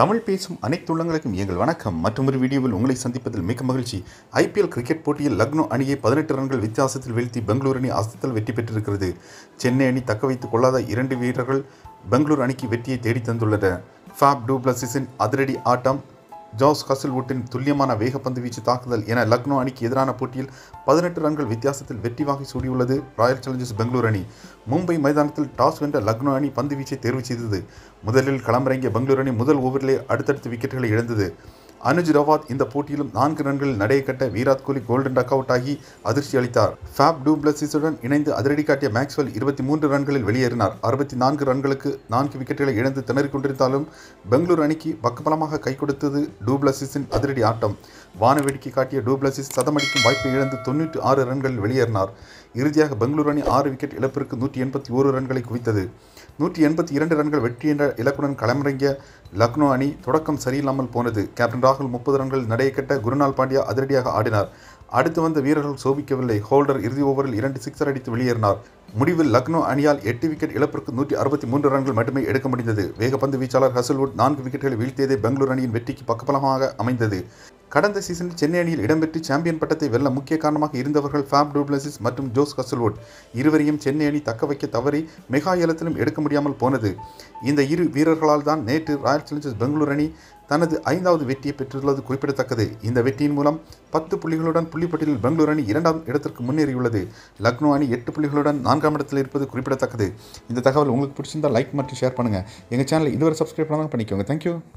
தமிழ் பேசும் அனைத்து உள்ளங்களுக்கும் எங்கள் வணக்கம் மற்றொரு வீடியோவில் உங்களை சந்திப்பதில் மிக மகிழ்ச்சி ஐபிஎல் கிரிக்கெட் போட்டியில் லக்னோ அணியை பதினெட்டு ரன்கள் வித்தியாசத்தில் வீழ்த்தி பெங்களூரு அணி அசத்தல் வெற்றி பெற்றிருக்கிறது சென்னை அணி தக்க வைத்துக் கொள்ளாத இரண்டு வீரர்கள் பெங்களூரு அணிக்கு வெற்றியை தேடி தந்துள்ளனர் ஃபேப் டூப்ளசிஸின் அதிரடி ஆட்டம் ஜாஸ் ஹசல்வுட்டின் துல்லியமான வேகப்பந்து வீச்சு தாக்குதல் என லக்னோ அணிக்கு எதிரான போட்டியில் பதினெட்டு ரன்கள் வித்தியாசத்தில் வெற்றி வாகை சூடியுள்ளது ராயல் சேலஞ்சர்ஸ் பெங்களூரு அணி மும்பை மைதானத்தில் டாஸ் வென்ற லக்னோ அணி பந்து வீச்சை தேர்வு செய்தது முதலில் களமிறங்கிய பெங்களூரு அணி முதல் ஓவரிலே அடுத்தடுத்து விக்கெட்டுகளை இழந்தது அனுஜ் ரவாத் இந்த போட்டியிலும் நான்கு ரன்களில் நடையை கட்ட Virat Kohli golden duck out ஆகி அதிர்ச்சி அளித்தார் ஃபேப் டூப்ளசிஸுடன் இணைந்து அதிரடி காட்டிய மேக்ஸ்வெல் இருபத்தி மூன்று ரன்களில் வெளியேறினார் அறுபத்தி நான்கு ரன்களுக்கு நான்கு விக்கெட்டுகளை இழந்து திணறிக் கொண்டிருந்தாலும் பெங்களூரு அணிக்கு பக்கபலமாக கை கொடுத்தது டூப்ளசிஸின் அதிரடி ஆட்டம் வானவேடிக்கை காட்டிய டூப்ளசிஸ் சதமடிக்கும் வாய்ப்பை இழந்து தொண்ணூற்றி ஆறு ரன்களில் வெளியேறினார் இறுதியாக பெங்களூரு அணி ஆறு விக்கெட் இழப்பிற்கு நூற்றி எண்பத்தி ஓரு ரன்களை குவித்தது நூற்றி எண்பத்தி இரண்டு ரன்கள் வெற்றி என்ற இலக்குடன் களமிறங்கிய லக்னோ அணி தொடக்கம் சரியில்லாமல் போனது கேப்டன் ராகுல் முப்பது ரன்கள் நடையை கட்ட குருநாள் பாண்டியா அதிரடியாக ஆடினார் அடுத்து வந்த வீரர்கள் சோபிக்கவில்லை ஹோல்டர் இறுதி ஓவரில் இரண்டு சிக்ஸர் அடித்து வெளியேறினார் முடிவில் லக்னோ அணியால் எட்டு விக்கெட் இழப்பிற்கு நூற்றி அறுபத்தி மூன்று ரன்கள் மட்டுமே எடுக்க முடிந்தது வேகப்பந்து வீச்சாளர் ஹசல்வுட் நான்கு விக்கெட்டுகளை வீழ்த்தியதே பெங்களூரு அணியின் வெற்றிக்கு பக்கபலமாக அமைந்தது கடந்த சீசனில் சென்னை அணியில் இடம்பெற்று சாம்பியன் பட்டத்தை வெல்ல முக்கிய காரணமாக இருந்தவர்கள் ஃபேப் டூப்ளசிஸ் மற்றும் ஜோஸ் ஹசல்வுட் இருவரையும் சென்னை அணி தக்க வைக்க தவறி மெகா ஏலத்திலும் எடுக்க முடியாமல் போனது இந்த இரு வீரர்களால் தான் நேற்று ராயல் சேலஞ்சர்ஸ் பெங்களூரு அணி தனது ஐந்தாவது வெற்றியை பெற்றுள்ளது குறிப்பிடத்தக்கது இந்த வெற்றியின் மூலம் பத்து புள்ளிகளுடன் புள்ளிப்பட்டியலில் பெங்களூரு அணி இரண்டாம் இடத்திற்கு முன்னேறியுள்ளது லக்னோ அணி எட்டு புள்ளிகளுடன் நான்காம் இடத்தில் இருப்பது குறிப்பிடத்தக்கது இந்த தகவல் உங்களுக்கு பிடிச்சிருந்தால் லைக் மற்றும் ஷேர் பண்ணுங்கள் எங்கள் சேனலை இதுவரை சப்ஸ்கிரைப் பண்ணாமல் பண்ணிக்கோங்க தேங்க்யூ